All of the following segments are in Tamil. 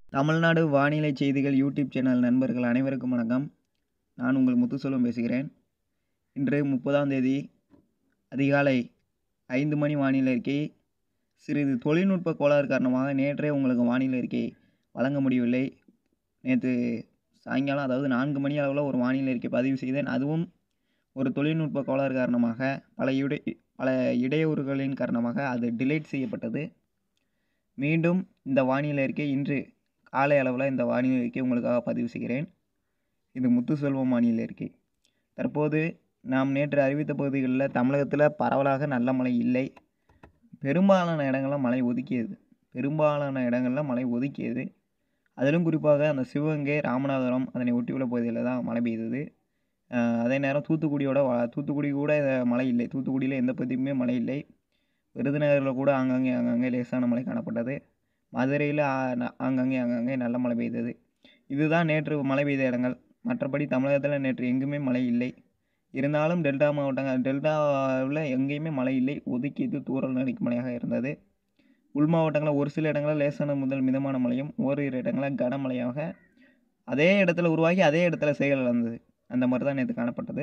தமிழ்நாடு வானிலை செய்திகள் யூடியூப் சேனல் நண்பர்கள் அனைவருக்கும் வணக்கம் நான் உங்கள் முத்துசெல்வம் பேசுகிறேன் இன்று முப்பதாம் தேதி அதிகாலை ஐந்து மணி வானிலை அறிக்கை சிறிது தொழில்நுட்ப கோளாறு காரணமாக நேற்றே உங்களுக்கு வானிலை அறிக்கை வழங்க முடியவில்லை நேற்று சாயங்காலம் அதாவது நான்கு மணி அளவில் ஒரு வானிலை அறிக்கை பதிவு செய்தேன் அதுவும் ஒரு தொழில்நுட்ப கோளாறு காரணமாக பல இடை பல இடையூறுகளின் காரணமாக அது டிலேட் செய்யப்பட்டது மீண்டும் இந்த வானிலை அறிக்கை இன்று காலை அளவில் இந்த வானிலை அறிக்கை உங்களுக்காக பதிவு செய்கிறேன் இது முத்துசெல்வம் வானிலை அறிக்கை தற்போது நாம் நேற்று அறிவித்த பகுதிகளில் தமிழகத்தில் பரவலாக நல்ல மழை இல்லை பெரும்பாலான இடங்களில் மழை ஒதுக்கியது பெரும்பாலான இடங்களில் மழை ஒதுக்கியது அதிலும் குறிப்பாக அந்த சிவகங்கை ராமநாதபுரம் அதனை ஒட்டியுள்ள பகுதிகளில் தான் மழை பெய்தது அஹ் அதே நேரம் தூத்துக்குடியோட வ- தூத்துக்குடி கூட மழை இல்லை தூத்துக்குடியில் எந்த பகுதியுமே மழை இல்லை விருதுநகரில் கூட ஆங்காங்கே ஆங்காங்கே லேசான மழை காணப்பட்டது மதுரையில் ஆங்காங்கே ஆங்காங்கே நல்ல மழை பெய்தது இதுதான் நேற்று மழை பெய்த இடங்கள் மற்றபடி தமிழகத்தில் நேற்று எங்குமே மழை இல்லை இருந்தாலும் டெல்டா மாவட்டங்கள் டெல்டாவில் எங்கேயுமே மழை இல்லை ஒதுக்கியது தூறல் நடிக்கும் மழையாக இருந்தது உள் மாவட்டங்களில் ஒரு சில இடங்களில் லேசான முதல் மிதமான மழையும் ஓரிரு இடங்களில் கனமழையாக அதே இடத்துல உருவாகி அதே இடத்துல செயல் இழந்தது அந்த மாதிரி தான் நேற்று காணப்பட்டது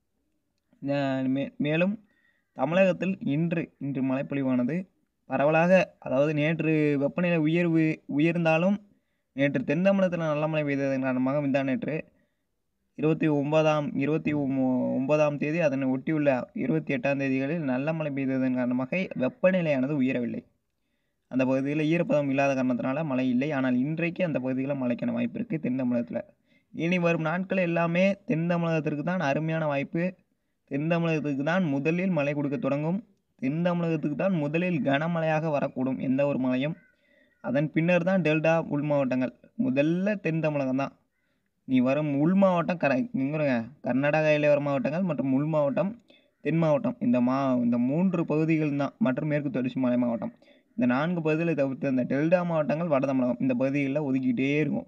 அஹ் மே மேலும் தமிழகத்தில் இன்று இன்று மழைப்பொழிவானது பரவலாக அதாவது நேற்று வெப்பநிலை உயர்வு உயர்ந்தாலும் நேற்று தென் தமிழகத்தில் நல்ல மழை பெய்ததன் காரணமாக முந்தா நேற்று இருபத்தி ஒன்பதாம் இருபத்தி ஒம்போ- ஒன்பதாம் தேதி அதனை ஒட்டியுள்ள இருபத்தி எட்டாம் தேதிகளில் நல்ல மழை பெய்ததன் காரணமாக வெப்பநிலையானது உயரவில்லை அந்த பகுதியில் ஈரப்பதம் இல்லாத காரணத்தினால மழை இல்லை ஆனால் இன்றைக்கு அந்த பகுதியில் மழைக்கான வாய்ப்பு இருக்குது தென் தமிழகத்தில் இனி வரும் நாட்கள் எல்லாமே தென் தமிழகத்திற்கு தான் அருமையான வாய்ப்பு தென் தமிழகத்துக்கு தான் முதலில் மழை கொடுக்க தொடங்கும் தென் தமிழகத்துக்கு தான் முதலில் கனமழையாக வரக்கூடும் எந்த ஒரு மழையும் அதன் பின்னர் தான் டெல்டா உள் மாவட்டங்கள் முதல்ல தென் தமிழகம் தான் நீ வரும் உள் மாவட்டம் கர இங்குறங்க கர்நாடகா எல்லையோர மாவட்டங்கள் மற்றும் உள் மாவட்டம் தென் மாவட்டம் இந்த மா இந்த மூன்று பகுதிகள் தான் மற்றும் மேற்கு தொடர்ச்சி மலை மாவட்டம் இந்த நான்கு பகுதிகளை தவிர்த்து இந்த டெல்டா மாவட்டங்கள் வட தமிழகம் இந்த பகுதிகளில் ஒதுக்கிட்டே இருக்கும்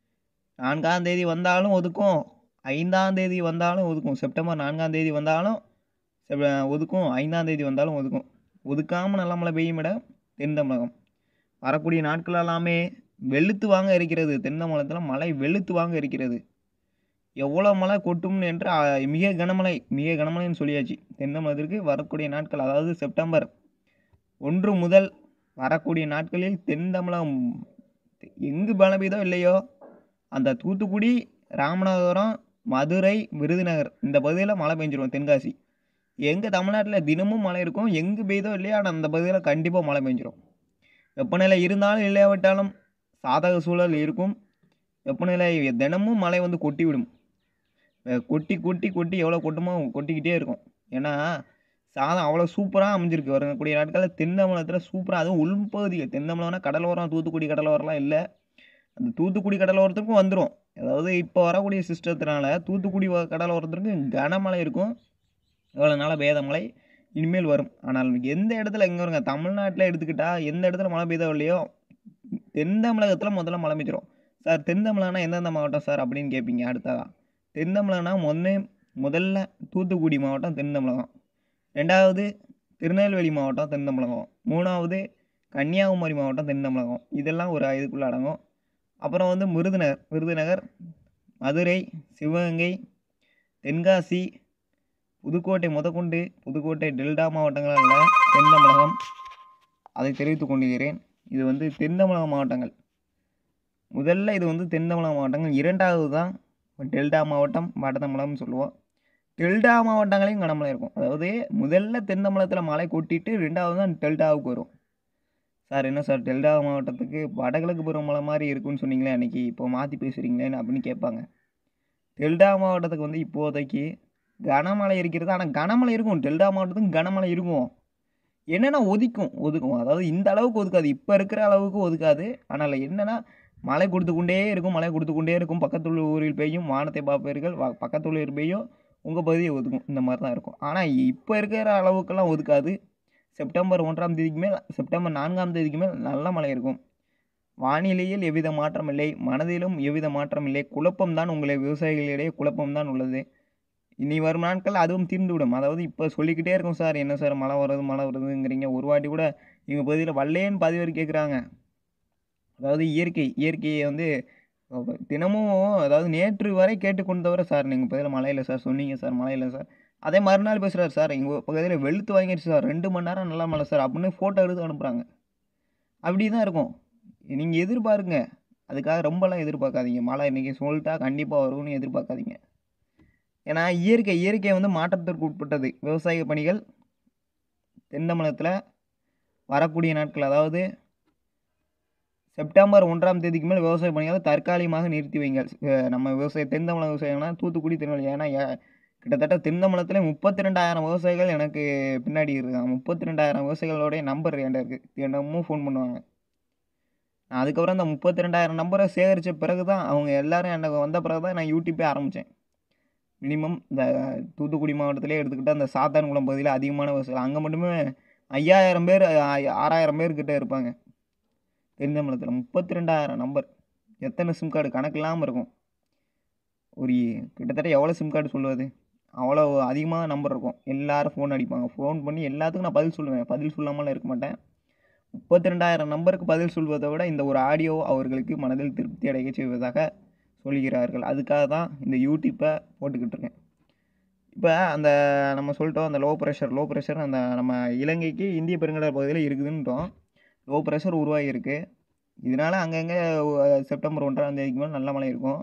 நான்காம் தேதி வந்தாலும் ஒதுக்கும் ஐந்தாம் தேதி வந்தாலும் ஒதுக்கும் செப்டம்பர் நான்காம் தேதி வந்தாலும் செப்- ஒதுக்கும் ஐந்தாம் தேதி வந்தாலும் ஒதுக்கும் ஒதுக்காமல் நல்ல மழை பெய்யும் இடம் தென் தமிழகம் வரக்கூடிய நாட்கள் எல்லாமே வெளுத்து வாங்க இருக்கிறது தென் தமிழகத்தில் மழை வெளுத்து வாங்க இருக்கிறது எவ்வளோ மழை கொட்டும் என்று ஆ, மிக கனமழை மிக கனமழைன்னு சொல்லியாச்சு தென் தமிழகத்திற்கு வரக்கூடிய நாட்கள் அதாவது செப்டம்பர் ஒன்று முதல் வரக்கூடிய நாட்களில் தென் தமிழகம் எங்கு மழை பெய்தோ இல்லையோ அந்த தூத்துக்குடி ராமநாதபுரம் மதுரை விருதுநகர் இந்த பகுதியில் மழை பெஞ்சிரும் தென்காசி எங்கே தமிழ்நாட்டில் தினமும் மழை இருக்கும் எங்கு பெய்தோ இல்லையோ ஆனால் அந்த பகுதியில் கண்டிப்பாக மழை பெஞ்சிரும் வெப்பநிலை இருந்தாலும் இல்லையாவிட்டாலும் சாதக சூழல் இருக்கும் வெப்பநிலை தினமும் மழை வந்து கொட்டி விடும் அஹ் கொட்டி கொட்டி கொட்டி எவ்வளோ கொட்டுமோ கொட்டிக்கிட்டே இருக்கும் ஏன்னா சாதம் அவ்வளோ சூப்பராக அமைஞ்சிருக்கு வரக்கூடிய நாட்களில் தென் தமிழகத்தில் சூப்பராக அதுவும் உள்பகுதிகள் தென் தமிழகம்னா கடலோரம் தூத்துக்குடி கடலோரம்லாம் இல்லை அந்த தூத்துக்குடி கடலோரத்துக்கும் வந்துடும் அதாவது இப்போ வரக்கூடிய சிஸ்டத்தினால தூத்துக்குடி வ- கடலோரத்திற்கு கனமழை இருக்கும் இவ்வளோ நாளாக பெய்த மழை இனிமேல் வரும் ஆனால் எந்த இடத்துல எங்கே வருங்க தமிழ்நாட்டில் எடுத்துக்கிட்டா எந்த இடத்துல மழை பெய்தோ இல்லையோ தென் தமிழகத்தில் முதல்ல மழை பெய்ஞ்சிரும் சார் தென் தமிழகம்னா எந்தெந்த மாவட்டம் சார் அப்படின்னு கேட்பீங்க அடுத்ததா தென் தமிழகம்னா முதல்ல முதல்ல தூத்துக்குடி மாவட்டம் தென் தமிழகம் ரெண்டாவது திருநெல்வேலி மாவட்டம் தென் தமிழகம் மூணாவது கன்னியாகுமரி மாவட்டம் தென் தமிழகம் இதெல்லாம் ஒரு இதுக்குள்ளே அடங்கும் அப்புறம் வந்து விருதுநகர் விருதுநகர் மதுரை சிவகங்கை தென்காசி புதுக்கோட்டை முதற்கொண்டு புதுக்கோட்டை டெல்டா மாவட்டங்கள் அல்ல தென் தமிழகம் அதை தெரிவித்துக் கொண்டுகிறேன் இது வந்து தென் தமிழக மாவட்டங்கள் முதல்ல இது வந்து தென் தமிழக மாவட்டங்கள் இரண்டாவது தான் டெல்டா மாவட்டம் வட தமிழகம்னு சொல்லுவோம் டெல்டா மாவட்டங்களையும் கனமழை இருக்கும் அதாவது முதல்ல தென் தமிழகத்தில் மழை கொட்டிட்டு ரெண்டாவது தான் டெல்டாவுக்கு வரும் சார் என்ன சார் டெல்டா மாவட்டத்துக்கு வடகிழக்கு பருவமழை மாதிரி இருக்குன்னு சொன்னீங்களே அன்றைக்கி இப்போ மாற்றி பேசுகிறீங்களேன்னு அப்படின்னு கேட்பாங்க டெல்டா மாவட்டத்துக்கு வந்து இப்போதைக்கு கனமழை இருக்கிறது ஆனால் கனமழை இருக்கும் டெல்டா மாவட்டத்துக்கு கனமழை இருக்கும் என்னென்னா ஒதுக்கும் ஒதுக்கும் அதாவது இந்த அளவுக்கு ஒதுக்காது இப்போ இருக்கிற அளவுக்கு ஒதுக்காது ஆனால் என்னென்னா மழை கொடுத்து கொண்டே இருக்கும் மழை கொடுத்து கொண்டே இருக்கும் பக்கத்துள்ள ஊரில் பெய்யும் வானத்தை பார்ப்பீர்கள் வ- பக்கத்துள்ள ஊரில் பெய்யும் உங்கள் பகுதியை ஒதுக்கும் இந்த மாதிரி தான் இருக்கும் ஆனால் இப்போ இருக்கிற அளவுக்கெல்லாம் ஒதுக்காது செப்டம்பர் ஒன்றாம் தேதிக்கு மேல் செப்டம்பர் நான்காம் தேதிக்கு மேல் நல்ல மழை இருக்கும் வானிலையில் எவ்வித மாற்றம் இல்லை மனதிலும் எவ்வித மாற்றம் இல்லை குழப்பம்தான் உங்களை விவசாயிகளிடையே குழப்பம்தான் உள்ளது இனி வரும் நாட்கள் அதுவும் தீர்ந்துவிடும் அதாவது இப்போ சொல்லிக்கிட்டே இருக்கும் சார் என்ன சார் மழை வருது மழை வருதுங்கிறீங்க ஒரு வாட்டி கூட எங்கள் பகுதியில் வல்லேன்னு பாதி பேர் கேட்குறாங்க அதாவது இயற்கை இயற்கையை வந்து தினமும் அதாவது நேற்று வரை கேட்டுக்கொண்டவரை சார் நீங்கள் பகுதியில் மழை இல்லை சார் சொன்னீங்க சார் மழை இல்லை சார் அதே மறுநாள் பேசுகிறார் சார் எங்கள் பகுதியில் வெளுத்து வாங்கிடுச்சு சார் ரெண்டு மணி நேரம் நல்லா மழை சார் அப்படின்னு ஃபோட்டோ எடுத்து அனுப்புகிறாங்க அப்படி தான் இருக்கும் நீங்கள் எதிர்பாருங்க அதுக்காக ரொம்பலாம் எதிர்பார்க்காதீங்க மழை இன்றைக்கி சொல்லிட்டா கண்டிப்பாக வரும்னு எதிர்பார்க்காதீங்க ஏன்னா இயற்கை இயற்கை வந்து மாற்றத்திற்கு உட்பட்டது விவசாய பணிகள் தென்னமலத்தில் வரக்கூடிய நாட்கள் அதாவது செப்டம்பர் ஒன்றாம் தேதிக்கு மேல் விவசாய பணிகளை தற்காலிகமாக நிறுத்தி வைங்கள் அஹ் நம்ம விவசாய தென்தமிழக விவசாயம்னா தூத்துக்குடி திருநெல்வேலி ஏன்னா ஏ- கிட்டத்தட்ட தென்தமிழத்தில் முப்பத்தி ரெண்டாயிரம் விவசாயிகள் எனக்கு பின்னாடி இருக்காங்க முப்பத்தி ரெண்டாயிரம் விவசாயிகளோடைய நம்பர் என்கிட்ட இருக்குது தினமும் ஃபோன் பண்ணுவாங்க நான் அதுக்கப்புறம் அந்த முப்பத்தி ரெண்டாயிரம் நம்பரை சேகரித்த பிறகு தான் அவங்க எல்லாரும் எனக்கு வந்த பிறகு தான் நான் யூடியூப்பே ஆரம்பித்தேன் மினிமம் இந்த தூத்துக்குடி மாவட்டத்திலே எடுத்துக்கிட்டால் அந்த சாத்தான்குளம் பகுதியில் அதிகமான விவசாயிகள் அங்கே மட்டுமே ஐயாயிரம் பேர் ஆ- ஆறாயிரம் பேர் கிட்ட இருப்பாங்க தென்தமிழத்தில் முப்பத்தி ரெண்டாயிரம் நம்பர் எத்தனை சிம் கார்டு கணக்கு இல்லாமல் இருக்கும் ஒரு கிட்டத்தட்ட எவ்வளோ சிம் கார்டு சொல்லுவது அவ்வளோ அதிகமாக நம்பர் இருக்கும் எல்லாரும் ஃபோன் அடிப்பாங்க ஃபோன் பண்ணி எல்லாத்துக்கும் நான் பதில் சொல்லுவேன் பதில் சொல்லாமலாம் இருக்க மாட்டேன் முப்பத்தி ரெண்டாயிரம் நம்பருக்கு பதில் சொல்வதை விட இந்த ஒரு ஆடியோ அவர்களுக்கு மனதில் திருப்தி அடைய செய்வதாக சொல்கிறார்கள் அதுக்காக தான் இந்த யூடியூப்பை போட்டுக்கிட்டு இருக்கேன் இப்போ அந்த நம்ம சொல்லிட்டோம் அந்த லோ ப்ரெஷர் லோ ப்ரெஷர் அந்த நம்ம இலங்கைக்கு இந்திய பெருங்கடல் பகுதியில் இருக்குதுன்ட்டோம் லோ ப்ரெஷர் உருவாகியிருக்கு இதனால் அங்கங்கே செப்டம்பர் ஒன்றாம் தேதிக்கு மேல் நல்ல மழை இருக்கும்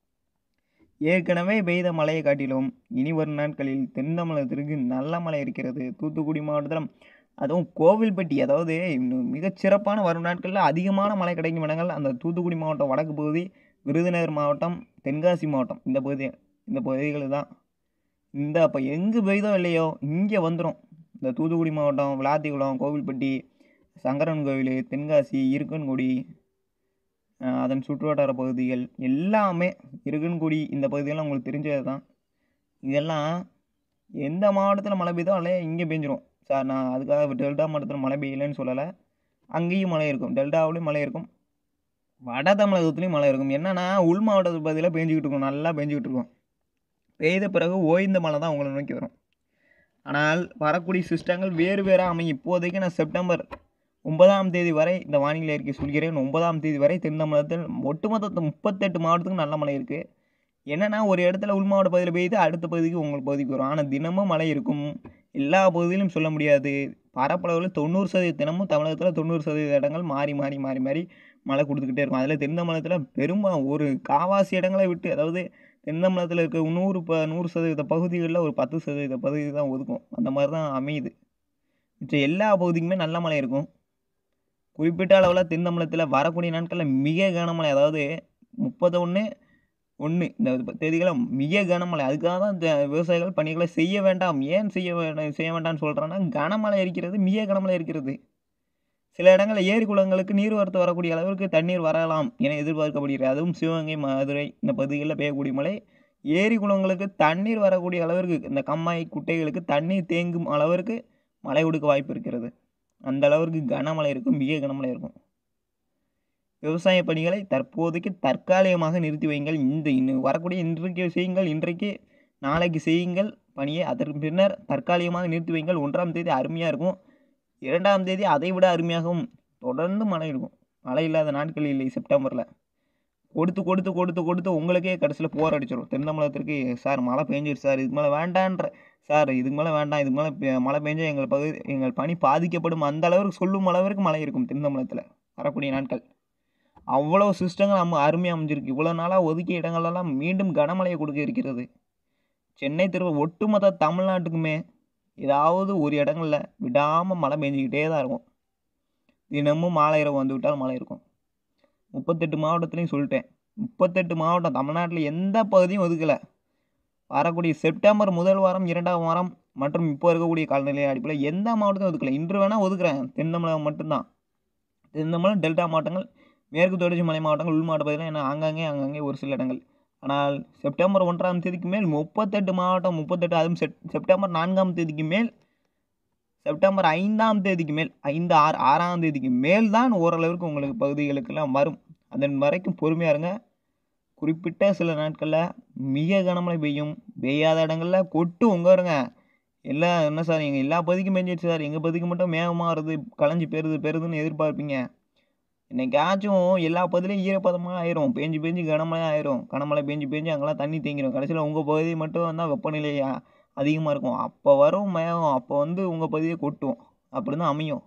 ஏற்கனவே பெய்த மழையை காட்டிலும் இனி வரும் நாட்களில் தென் தமிழகத்திற்கு நல்ல மழை இருக்கிறது தூத்துக்குடி மாவட்டத்தில் அதுவும் கோவில்பட்டி அதாவது இன்னும் மிகச் சிறப்பான வரும் நாட்களில் அதிகமான மழை கிடைக்கும் இடங்கள் அந்த தூத்துக்குடி மாவட்டம் வடக்கு பகுதி விருதுநகர் மாவட்டம் தென்காசி மாவட்டம் இந்த பகுதி இந்த பகுதிகள் தான் இந்த அப்போ எங்கே பெய்தோ இல்லையோ இங்கே வந்துடும் இந்த தூத்துக்குடி மாவட்டம் விளாத்திக்குளம் கோவில்பட்டி சங்கரன் கோவில் தென்காசி இருக்கன்குடி அஹ் அதன் சுற்றுவட்டார பகுதிகள் எல்லாமே இருக்கன்குடி இந்த பகுதியெல்லாம் உங்களுக்கு தெரிஞ்சது தான் இதெல்லாம் எந்த மாவட்டத்தில் மழை பெய்தோ அல்லையா இங்கே பெஞ்சிரும் சார் நான் அதுக்காக டெல்டா மாவட்டத்தில் மழை பெய்யலைன்னு சொல்லலை அங்கேயும் மழை இருக்கும் டெல்டாவிலையும் மழை இருக்கும் வட தமிழகத்துலேயும் மழை இருக்கும் என்னன்னா உள் மாவட்டத்து பகுதியில் பெஞ்சிக்கிட்டு இருக்கும் நல்லா பெஞ்சிக்கிட்டு இருக்கும் பெய்த பிறகு ஓய்ந்த மழை தான் உங்களை நோக்கி வரும் ஆனால் வரக்கூடிய சிஸ்டங்கள் வேறு வேறாக அமையும் இப்போதைக்கு நான் செப்டம்பர் ஒன்பதாம் தேதி வரை இந்த வானிலை அறிக்கை சொல்கிறேன் ஒன்பதாம் தேதி வரை தென் தமிழகத்தில் ஒட்டுமொத்த முப்பத்தெட்டு மாவட்டத்துக்கு நல்ல மழை இருக்குது என்னன்னா ஒரு இடத்துல உள் மாவட்ட பகுதியில் பெய்யுது அடுத்த பகுதிக்கு உங்கள் பகுதிக்கு வரும் ஆனால் தினமும் மழை இருக்கும் எல்லா பகுதியிலும் சொல்ல முடியாது பரப்பளவில் தொண்ணூறு சதவீத தினமும் தமிழகத்தில் தொண்ணூறு சதவீத இடங்கள் மாறி மாறி மாறி மாறி மழை கொடுத்துக்கிட்டே இருக்கும் அதில் தென் தமிழகத்தில் பெரும்பா ஒரு காவாசி இடங்களை விட்டு அதாவது தென் தமிழகத்தில் இருக்க நூறு ப நூறு சதவீத பகுதிகளில் ஒரு பத்து சதவீத பகுதி தான் ஒதுக்கும் அந்த மாதிரி தான் அமையுது மிச்ச எல்லா பகுதிக்குமே நல்ல மழை இருக்கும் குறிப்பிட்ட அளவில் தென் தமிழகத்தில் வரக்கூடிய நாட்களில் மிக கனமழை அதாவது முப்பது ஒன்று ஒன்று இந்த தேதிகளை மிக கனமழை அதுக்காக தான் இந்த விவசாயிகள் பணிகளை செய்ய வேண்டாம் ஏன் செய்ய வேண்டாம் செய்ய வேண்டாம்னு சொல்கிறேன்னா கனமழை இருக்கிறது மிக கனமழை இருக்கிறது சில இடங்களில் ஏரி குளங்களுக்கு நீர் வரத்து வரக்கூடிய அளவிற்கு தண்ணீர் வரலாம் என எதிர்பார்க்கப்படுகிறது அதுவும் சிவகங்கை மதுரை இந்த பகுதிகளில் பெய்யக்கூடிய மழை ஏரி குளங்களுக்கு தண்ணீர் வரக்கூடிய அளவிற்கு இந்த கம்மாய் குட்டைகளுக்கு தண்ணீர் தேங்கும் அளவிற்கு மழை கொடுக்க வாய்ப்பு இருக்கிறது அந்த அளவிற்கு கனமழை இருக்கும் மிக கனமழை இருக்கும் விவசாய பணிகளை தற்போதைக்கு தற்காலிகமாக நிறுத்தி வையுங்கள் இந்த இன்னும் வரக்கூடிய இன்றைக்கு செய்யுங்கள் இன்றைக்கு நாளைக்கு செய்யுங்கள் பணியை அதற்கு பின்னர் தற்காலிகமாக நிறுத்தி வையுங்கள் ஒன்றாம் தேதி அருமையாக இருக்கும் இரண்டாம் தேதி அதை விட அருமையாகவும் தொடர்ந்து மழை இருக்கும் மழை இல்லாத நாட்கள் இல்லை செப்டம்பரில் கொடுத்து கொடுத்து கொடுத்து கொடுத்து உங்களுக்கே கடைசியில் போர் அடிச்சிடும் தென் தமிழகத்திற்கு சார் மழை பெஞ்சிருச்சு சார் இதுக்கு மேலே வேண்டான்ற சார் இதுக்கு மேலே வேண்டாம் இதுக்கு மேலே பெ- மழை பெஞ்சா எங்கள் பகுதி எங்கள் பணி பாதிக்கப்படும் அந்த அளவிற்கு சொல்லும் அளவிற்கு மழை இருக்கும் தென் தமிழகத்தில் வரக்கூடிய நாட்கள் அவ்வளோ சிஸ்டங்கள் நம்ம அருமையாக அமைஞ்சிருக்கு இவ்வளோ நாளாக ஒதுக்கிய இடங்களெல்லாம் மீண்டும் கனமழையை கொடுக்க இருக்கிறது சென்னை திருவ ஒட்டுமொத்த தமிழ்நாட்டுக்குமே ஏதாவது ஒரு இடங்களில் விடாமல் மழை பெஞ்சிக்கிட்டே தான் இருக்கும் தினமும் மாலை இரவு வந்து விட்டால் மழை இருக்கும் முப்பத்தெட்டு மாவட்டத்துலையும் சொல்லிட்டேன் முப்பத்தெட்டு மாவட்டம் தமிழ்நாட்டில் எந்த பகுதியும் ஒதுக்கலை வரக்கூடிய செப்டம்பர் முதல் வாரம் இரண்டாம் வாரம் மற்றும் இப்போ இருக்கக்கூடிய காலநிலை அடிப்படையில் எந்த மாவட்டத்தையும் ஒதுக்கலை இன்று வேணால் ஒதுக்குறேன் தென் தமிழகம் மட்டும்தான் தென் தமிழகம் டெல்டா மாவட்டங்கள் மேற்கு தொடர்ச்சி மலை மாவட்டங்கள் உள் மாவட்ட பகுதியில் ஏன்னா ஆங்காங்கே ஆங்காங்கே ஒரு சில இடங்கள் ஆனால் செப்டம்பர் ஒன்றாம் தேதிக்கு மேல் முப்பத்தெட்டு மாவட்டம் முப்பத்தெட்டு அதுவும் செப் செப்டம்பர் நான்காம் தேதிக்கு மேல் செப்டம்பர் ஐந்தாம் தேதிக்கு மேல் ஐந்து ஆறு ஆறாம் தேதிக்கு மேல் தான் ஓரளவிற்கு உங்களுக்கு பகுதிகளுக்கெல்லாம் வரும் அதன் வரைக்கும் பொறுமையாக இருங்க குறிப்பிட்ட சில நாட்களில் மிக கனமழை பெய்யும் பெய்யாத இடங்களில் கொட்டு உங்க வருங்க எல்லா என்ன சார் எங்கள் எல்லா பகுதிக்கும் பெஞ்சிடுச்சு சார் எங்கள் பகுதிக்கு மட்டும் மேகமாக வருது களைஞ்சி பெறுது பெறுதுன்னு எதிர்பார்ப்பீங்க என்னைக்காச்சும் எல்லா பகுதியிலும் ஈரப்பதமாக ஆயிரும் பேஞ்சு பேஞ்சு கனமழை ஆயிரும் கனமழை பேஞ்சு பேஞ்சு அங்கெல்லாம் தண்ணி தேங்கிடும் கடைசியில் உங்கள் பகுதி மட்டும் வந்தால் வெப்பநிலை அதிகமாக இருக்கும் அப்போ வரும் மேகம் அப்போ வந்து உங்கள் பகுதியை கொட்டும் அப்படி தான் அமையும்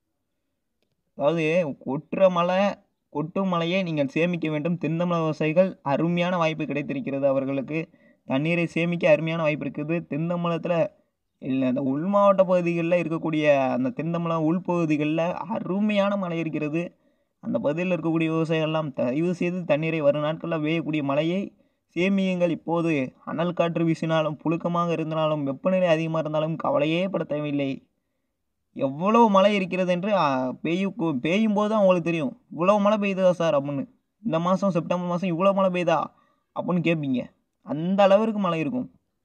அதாவது கொட்டுற மழை கொட்டும் மழையை நீங்கள் சேமிக்க வேண்டும் தென்னமலை விவசாயிகள் அருமையான வாய்ப்பு கிடைத்திருக்கிறது அவர்களுக்கு தண்ணீரை சேமிக்க அருமையான வாய்ப்பு இருக்குது தென்னமலத்தில் இல்லை அந்த உள் மாவட்ட பகுதிகளில் இருக்கக்கூடிய அந்த தென்னமலம் உள்பகுதிகளில் அருமையான மழை இருக்கிறது அந்த பகுதியில் இருக்கக்கூடிய விவசாயிகள்லாம் தயவு செய்து தண்ணீரை வரும் நாட்களில் பெய்யக்கூடிய மழையை சேமியுங்கள் இப்போது அனல் காற்று வீசினாலும் புழுக்கமாக இருந்தாலும் வெப்பநிலை அதிகமாக இருந்தாலும் கவலையே பட தேவையில்லை எவ்வளோ மழை இருக்கிறது என்று பெய்யும் பெய்யும் போது தான் அவங்களுக்கு தெரியும் இவ்வளோ மழை பெய்யுதா சார் அப்படின்னு இந்த மாதம் செப்டம்பர் மாதம் இவ்வளோ மழை பெய்யுதா அப்படின்னு கேட்பீங்க அந்த அளவிற்கு மழை இருக்கும்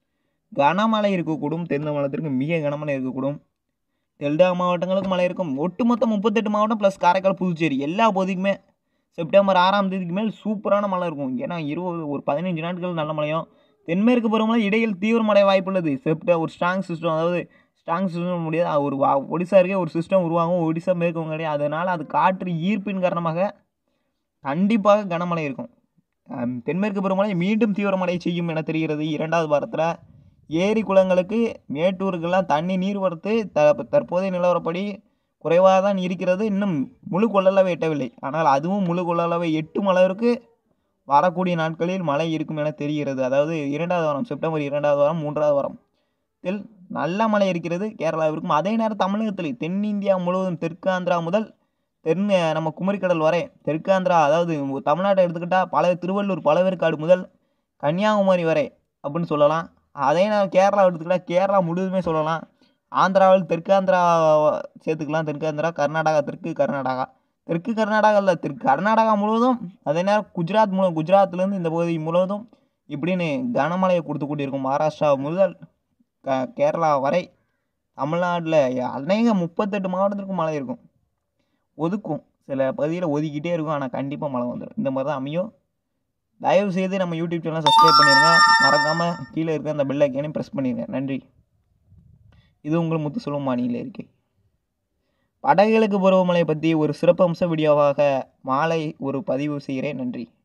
கனமழை இருக்கக்கூடும் தென்னை மாவட்டத்திற்கு மிக கனமழை இருக்கக்கூடும் டெல்டா மாவட்டங்களுக்கு மழை இருக்கும் ஒட்டுமொத்த முப்பத்தெட்டு மாவட்டம் ப்ளஸ் காரைக்கால் புதுச்சேரி எல்லா பகுதிக்குமே செப்டம்பர் ஆறாம் தேதிக்கு மேல் சூப்பரான மழை இருக்கும் ஏன்னா இருபது ஒரு பதினஞ்சு நாட்கள் நல்ல மழையும் தென்மேற்கு பருவமழை இடையில் தீவிர மழை வாய்ப்புள்ளது செப்ட ஒரு ஸ்ட்ராங் சிஸ்டம் அதாவது ஸ்ட்ராங் சிஸ்டம் முடியாது ஒரு வா ஒடிசா இருக்கே ஒரு சிஸ்டம் உருவாகும் ஒடிசா மேற்கு வங்காளம் அதனால் அது காற்று ஈர்ப்பின் காரணமாக கண்டிப்பாக கனமழை இருக்கும் தென்மேற்கு பருவமழை மீண்டும் தீவிரமழை செய்யும் என தெரிகிறது இரண்டாவது வாரத்தில் ஏரி குளங்களுக்கு மேட்டூருக்கெல்லாம் தண்ணி நீர் வரத்து த தற்போதைய நிலவரப்படி குறைவாக தான் இருக்கிறது இன்னும் முழு கொள்ளளவை எட்டவில்லை ஆனால் அதுவும் முழு கொள்ளளவை எட்டும் அளவிற்கு வரக்கூடிய நாட்களில் மழை இருக்கும் என தெரிகிறது அதாவது இரண்டாவது வாரம் செப்டம்பர் இரண்டாவது வாரம் மூன்றாவது வாரம் இதில் நல்ல மழை இருக்கிறது கேரளாவிற்கும் அதே நேரம் தமிழகத்தில் தென்னிந்தியா முழுவதும் தெற்கு ஆந்திரா முதல் தென் நம்ம குமரிக்கடல் வரை தெற்கு ஆந்திரா அதாவது தமிழ்நாட்டை எடுத்துக்கிட்டால் பல திருவள்ளூர் பழவேற்காடு முதல் கன்னியாகுமரி வரை அப்படின்னு சொல்லலாம் அதே நேரம் கேரளா எடுத்துக்கிட்டால் கேரளா முழுவதுமே சொல்லலாம் ஆந்திராவில் தெற்கு ஆந்திரா சேர்த்துக்கலாம் தெற்கு ஆந்திரா கர்நாடகா தெற்கு கர்நாடகா தெற்கு கர்நாடகா இல்லை தெற்கு கர்நாடகா முழுவதும் அதே நேரம் குஜராத் முழு குஜராத்லேருந்து இந்த பகுதி முழுவதும் இப்படின்னு கனமழையை கொடுத்து கொண்டிருக்கும் மகாராஷ்டிரா முதல் க கேரளா வரை தமிழ்நாட்டில் அநேக முப்பத்தெட்டு மாவட்டத்திற்கும் மழை இருக்கும் ஒதுக்கும் சில பகுதியில் ஒதுக்கிட்டே இருக்கும் ஆனால் கண்டிப்பாக மழை வந்துடும் இந்த மாதிரி தான் அமையும் தயவு செய்து நம்ம யூடியூப் சேனலை சப்ஸ்கிரைப் பண்ணிடுங்க மறக்காமல் கீழே இருக்க அந்த பெல் ஐக்கானையும் ப்ரெஸ் பண்ணிடுங்க நன்றி இது உங்கள் முத்துசெல்வம் வானிலை இருக்கை வடகிழக்கு பருவமழை பற்றி ஒரு சிறப்பம்ச வீடியோவாக மாலை ஒரு பதிவு செய்கிறேன் நன்றி